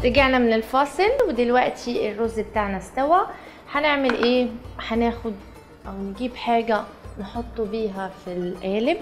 رجعنا من الفاصل ودلوقتي الرز بتاعنا استوى هنعمل ايه هناخد او نجيب حاجة نحطه بيها في القالب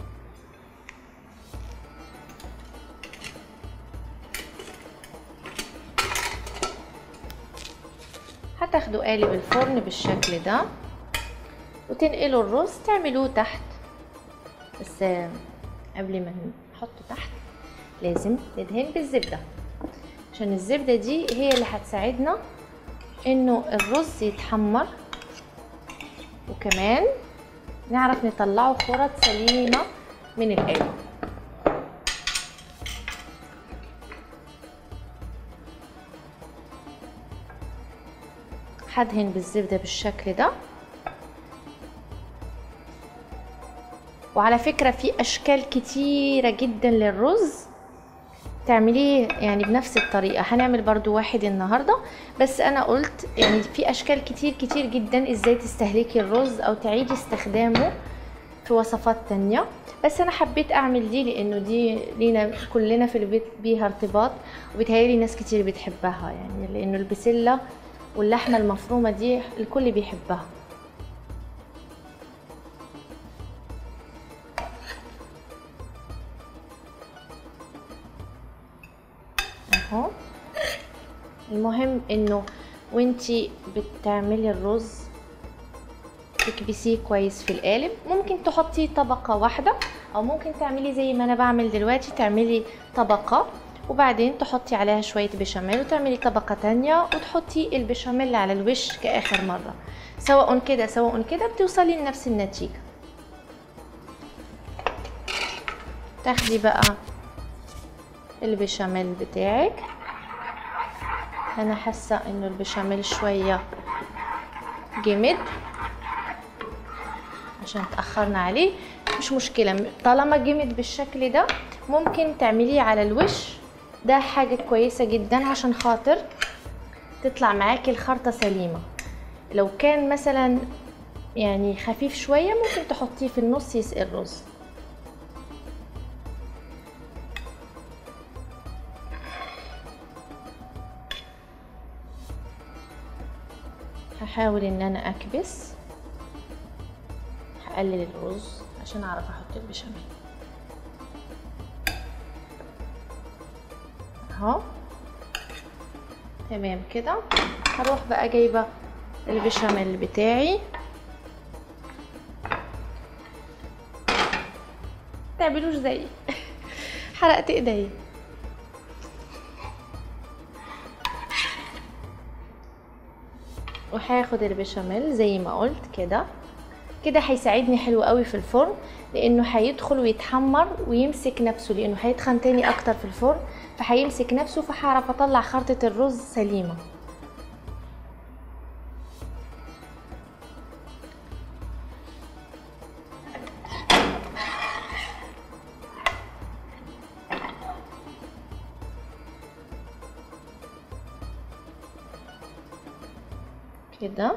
هتاخدوا قالب الفرن بالشكل ده وتنقلوا الرز تعملوه تحت بس قبل ما نحطه تحت لازم ندهن بالزبدة عشان الزبدة دي هي اللي هتساعدنا انه الرز يتحمر وكمان نعرف نطلعه خرط سليمة من القالب هدهن بالزبدة بالشكل ده وعلى فكرة في أشكال كتيرة جدا للرز تعمليه يعني بنفس الطريقة هنعمل برضو واحد النهاردة بس أنا قلت يعني في أشكال كتير كتير جدا إزاي تستهلكي الرز أو تعيدي استخدامه في وصفات تانية بس أنا حبيت أعمل دي لأنه دي لينا كلنا في البيت بيها ارتباط وبتهيألي ناس كتير بتحبها يعني لأنه البسلة واللحمة المفرومة دي الكل بيحبها اهو المهم انه وانتي بتعملي الرز تكبسيه كويس في القالب ممكن تحطي طبقة واحدة او ممكن تعملي زي ما انا بعمل دلوقتي تعملي طبقة وبعدين تحطي عليها شوية بشاميل وتعملي طبقة تانية وتحطي البشاميل على الوش كآخر مرة سواء كده سواء كده بتوصلي لنفس النتيجة تاخدي بقى البشاميل بتاعك انا حاسه انه البشاميل شويه جمد عشان تاخرنا عليه مش مشكله طالما جمد بالشكل ده ممكن تعمليه على الوش ده حاجه كويسه جدا عشان خاطر تطلع معاكي الخرطه سليمه لو كان مثلا يعني خفيف شويه ممكن تحطيه في النص يسقي الرز هحاول ان انا اكبس هقلل الرز عشان اعرف احط البشاميل اهو تمام كده هروح بقى جايبه البشاميل بتاعي تعملوش زيي حرقت ايديا وهاخد البشاميل زي ما قلت كده كده هيساعدني حلو قوي في الفرن لانه هيدخل ويتحمر ويمسك نفسه لانه هيتخن تاني اكتر في الفرن فهيمسك نفسه فهعرف اطلع خرطة الرز سليمة كده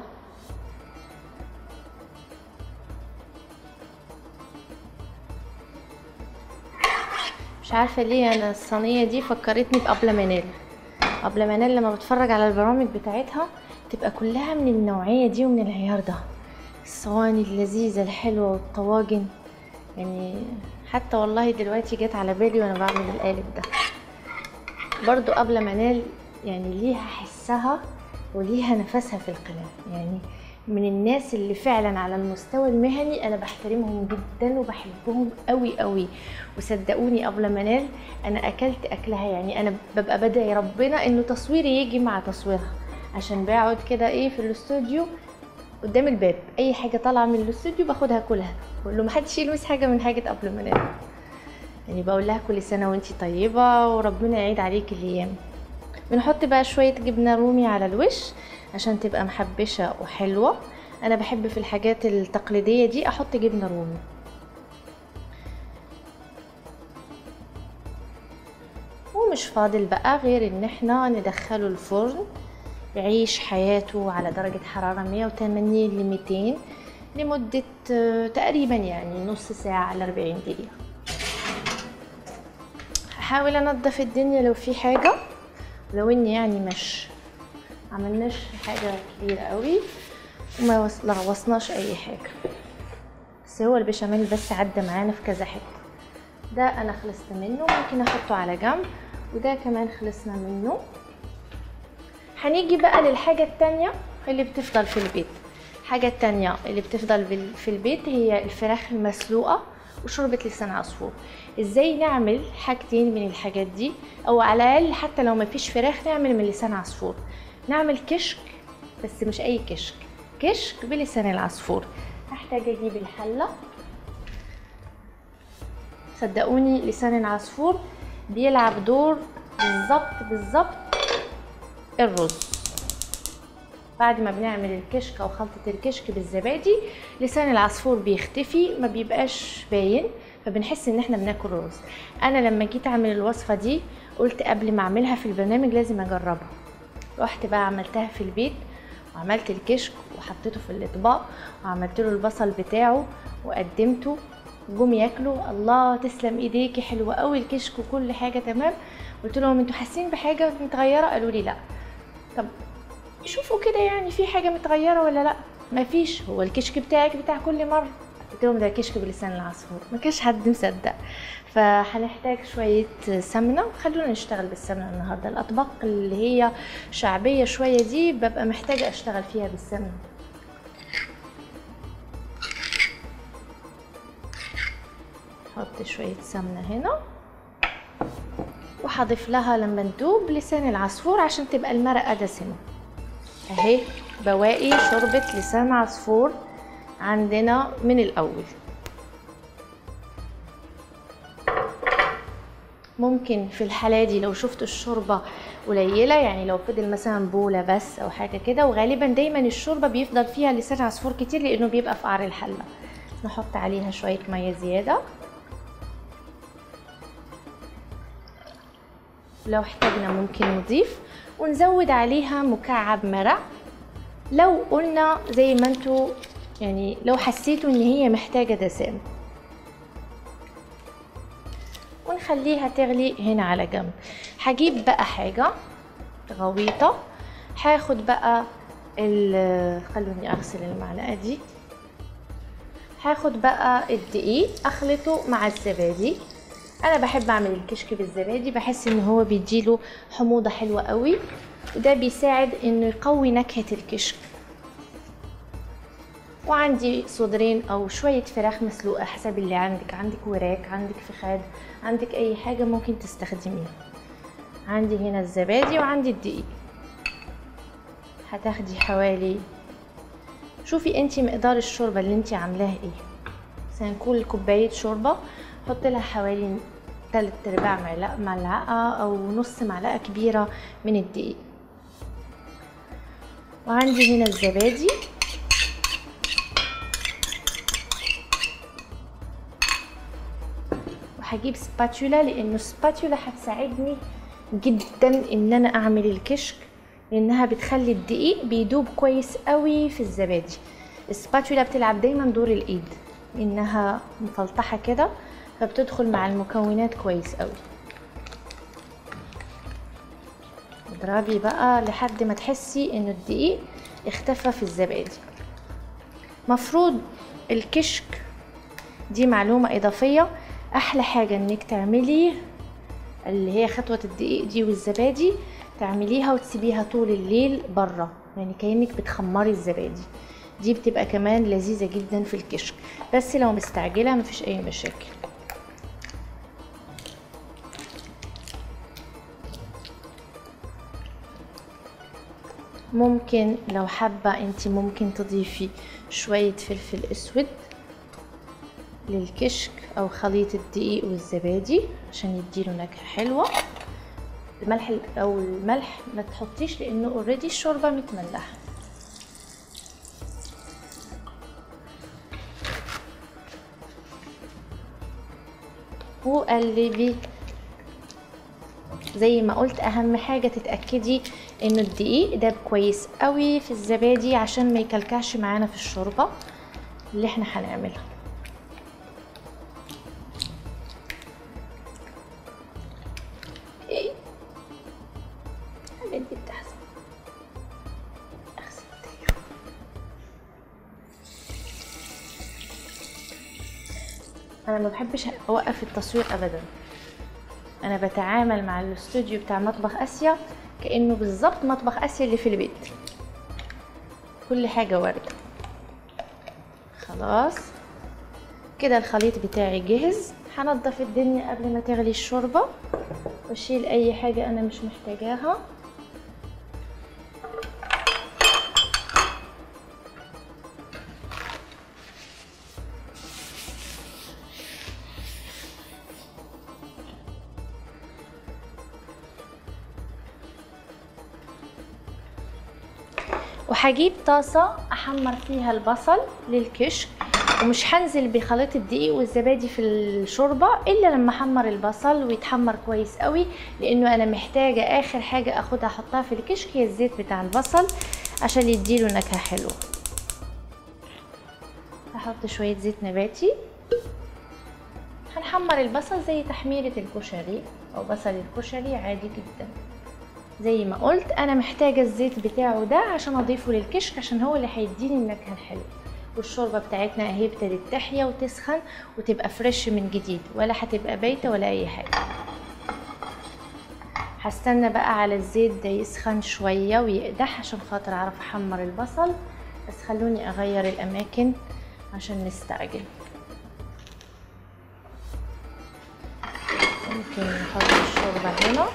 مش عارفه ليه انا الصينيه دي فكرتني بابله منال ابله منال لما بتفرج على البرامج بتاعتها تبقى كلها من النوعيه دي ومن العيار ده الصواني اللذيذه الحلوه والطواجن يعني حتى والله دلوقتي جت على بالي وانا بعمل القالب ده برضو قبل منال يعني ليها حسها وليها نفسها في القناة يعني من الناس اللي فعلا على المستوى المهني انا بحترمهم جدا وبحبهم قوي قوي وصدقوني قبل ما انال انا اكلت اكلها يعني انا ببقى بدعي ربنا انه تصويري يجي مع تصويرها عشان بقعد كده ايه في الاستوديو قدام الباب اي حاجه طالعه من الاستوديو باخدها كلها بقول له محدش يلمس حاجه من حاجه قبل ما انال يعني بقول لها كل سنه وانتي طيبه وربنا يعيد عليكي الايام بنحط بقى شوية جبنة رومي على الوش عشان تبقى محبشة وحلوة انا بحب في الحاجات التقليدية دي احط جبنة رومي ومش فاضل بقى غير ان احنا ندخله الفرن يعيش حياته على درجة حرارة 180 ل 200 لمدة آه، تقريبا يعني نص ساعة ل 40 دقيقة هحاول انضف الدنيا لو في حاجة لو اني يعني مش عملناش حاجة كبيرة قوي وما وص- لغوصناش اي حاجة بس هو البشاميل بس عدى معانا في كذا حتة ده انا خلصت منه ممكن احطه على جنب وده كمان خلصنا منه هنيجي بقى للحاجة التانية اللي بتفضل في البيت الحاجة التانية اللي بتفضل بال- في البيت هي الفراخ المسلوقة وشوربة لسان عصفور ازاي نعمل حاجتين من الحاجات دي او على الاقل حتى لو مفيش فراخ نعمل من لسان عصفور نعمل كشك بس مش اي كشك كشك بلسان العصفور هحتاج اجيب الحلة صدقوني لسان العصفور بيلعب دور بالظبط بالظبط الرز بعد ما بنعمل الكشك او خلطة الكشك بالزبادي لسان العصفور بيختفي ما بيبقاش باين فبنحس ان احنا بناكل رز انا لما جيت اعمل الوصفة دي قلت قبل ما اعملها في البرنامج لازم اجربها رحت بقى عملتها في البيت وعملت الكشك وحطيته في الاطباق وعملت له البصل بتاعه وقدمته جم ياكلوا الله تسلم ايديكي حلوه قوي الكشك وكل حاجه تمام قلت لهم انتوا حاسين بحاجه متغيره قالوا لي لا طب شوفوا كده يعني في حاجه متغيره ولا لا مفيش هو الكشك بتاعك بتاع كل مره قلت لهم ده كشك بلسان العصفور ما كانش حد مصدق فهنحتاج شويه سمنه خلونا نشتغل بالسمنه النهارده الاطباق اللي هي شعبيه شويه دي ببقى محتاجه اشتغل فيها بالسمنه حط شويه سمنه هنا وهضيف لها لما ندوب لسان العصفور عشان تبقى المرقه دسمه اهي بواقي شوربه لسان عصفور عندنا من الاول ممكن في الحالة دي لو شفت الشوربة قليلة يعني لو فضل مثلا بولة بس أو حاجة كده وغالبا دايما الشوربة بيفضل فيها لسان عصفور كتير لأنه بيبقى في قعر الحلة نحط عليها شوية مية زيادة لو احتاجنا ممكن نضيف ونزود عليها مكعب مرق لو قلنا زي ما انتوا يعني لو حسيتوا ان هي محتاجة دسام ونخليها تغلي هنا على جنب هجيب بقى حاجة غويطة هاخد بقى ال خلوني اغسل المعلقة دي هاخد بقى الدقيق اخلطه مع الزبادي انا بحب اعمل الكشك بالزبادي بحس ان هو بيديله حموضة حلوة قوي وده بيساعد انه يقوي نكهة الكشك وعندي صدرين او شوية فراخ مسلوقة حسب اللي عندك عندك وراك عندك فخاد عندك اي حاجة ممكن تستخدميها عندي هنا الزبادي وعندي الدقيق هتاخدي حوالي شوفي انتي مقدار الشوربة اللي انتي عاملاها ايه مثلا كل كوباية شوربة حط لها حوالي تلات ارباع معلقة معلقة او نص معلقة كبيرة من الدقيق وعندي هنا الزبادي وهجيب سباتولا لانه السباتولا هتساعدني جدا ان انا اعمل الكشك لانها بتخلي الدقيق بيدوب كويس قوي في الزبادي السباتولا بتلعب دايما دور الايد انها مفلطحه كده فبتدخل مع المكونات كويس قوي اضربي بقى لحد ما تحسي ان الدقيق اختفى في الزبادي مفروض الكشك دي معلومة إضافية أحلى حاجة إنك تعملي اللي هي خطوة الدقيق دي والزبادي تعمليها وتسيبيها طول الليل بره يعني كأنك بتخمري الزبادي دي بتبقى كمان لذيذة جدا في الكشك بس لو مستعجلة مفيش أي مشاكل ممكن لو حابة انت ممكن تضيفي شوية فلفل اسود للكشك او خليط الدقيق والزبادي عشان يديله نكهة حلوة الملح او الملح ما تحطيش لانه اوريدي الشوربة متملحة وقلبي زي ما قلت اهم حاجه تتاكدي ان الدقيق ده كويس قوي في الزبادي عشان ما يكلكعش معانا في الشوربه اللي احنا هنعملها انا ما بحبش اوقف التصوير ابدا انا بتعامل مع الاستوديو بتاع مطبخ اسيا كانه بالظبط مطبخ اسيا اللي في البيت كل حاجه وارده خلاص كده الخليط بتاعي جاهز هنضف الدنيا قبل ما تغلي الشوربه واشيل اي حاجه انا مش محتاجاها وهجيب طاسة أحمر فيها البصل للكشك ومش هنزل بخليط الدقيق والزبادي في الشوربة إلا لما أحمر البصل ويتحمر كويس قوي لأنه أنا محتاجة آخر حاجة أخدها أحطها في الكشك هي الزيت بتاع البصل عشان يديله نكهة حلوة هحط شوية زيت نباتي هنحمر البصل زي تحميرة الكشري أو بصل الكشري عادي جدا زي ما قلت انا محتاجه الزيت بتاعه ده عشان اضيفه للكشك عشان هو اللي هيديني النكهه الحلوه والشوربه بتاعتنا اهي ابتدت تحيا وتسخن وتبقى فريش من جديد ولا هتبقى بايته ولا اي حاجه هستنى بقى على الزيت ده يسخن شويه ويقدح عشان خاطر اعرف احمر البصل بس خلوني اغير الاماكن عشان نستعجل ممكن نحط الشوربه هنا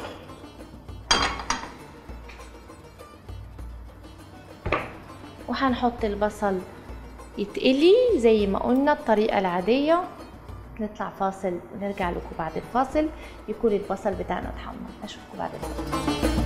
وهنحط البصل يتقلي زي ما قلنا الطريقة العادية نطلع فاصل ونرجع لكم بعد الفاصل يكون البصل بتاعنا اتحمر اشوفكم بعد الفاصل